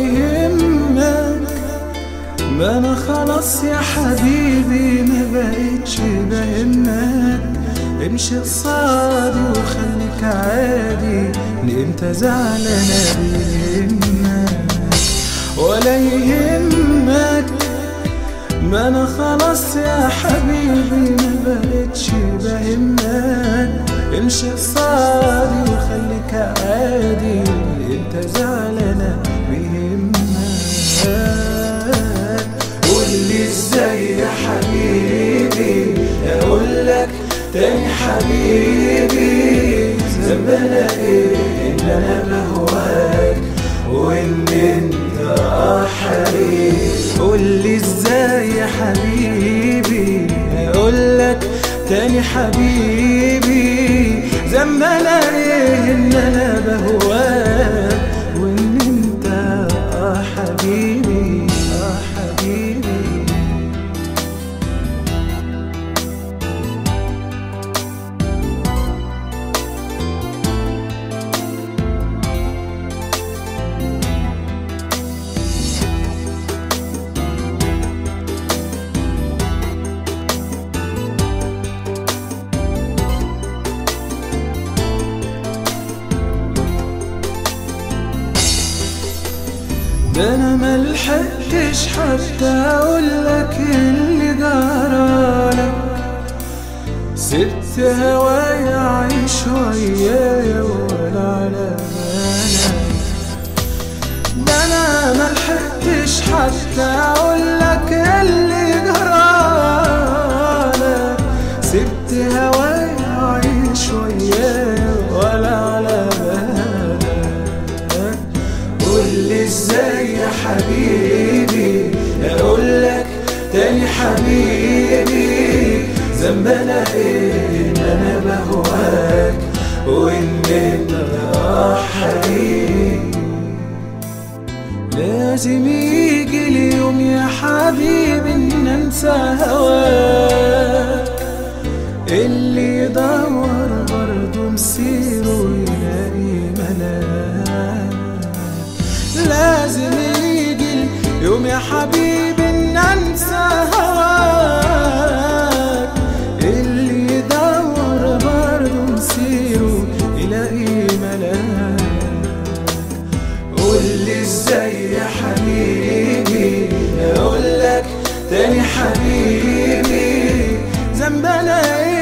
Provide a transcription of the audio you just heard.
يهمك ما انا خلاص يا حبيبي ما بقتش بهمك امشي قصادي وخليك عادي ان انت زعلانة بيهمك ولا يهمك ما انا خلاص يا حبيبي ما بقتش بهمك امشي قصادي وخليك عادي انت زعلانة بيهمك قولي ازاي يا حبيبي اقول لك تاني حبيبي ذنبنا ايه ان انا بهواك وان انت اه حبيبي قولي ازاي يا حبيبي اقول لك تاني حبيبي ذنبنا ايه ان انا بهواك وان انت اه حبيبي اه حبيبي ده انا ملحقتش حتى اقولك اللي جرالك سبت هوايا عيش ويايا ولا على بالك ده انا ملحقتش حتى اقولك اللي جرالك سبت هوايا عيش ويايا ولا على بالك قولي ازاي يا حبيبي اقول لك تاني حبيبي ذنبنا ايه ان انا بهواك وان انت آه حبيبي لازم يجي اليوم يا حبيبي ان انسى هواك اللي يدور برضه مسيره يلاقي ملاك لازم يجي اليوم يا حبيبي ان انسى هواك اللي يدور برضه مسيره يلاقي ملاك قولي ازاي يا حبيبي اقول لك تاني حبيبي ذنبنا ايه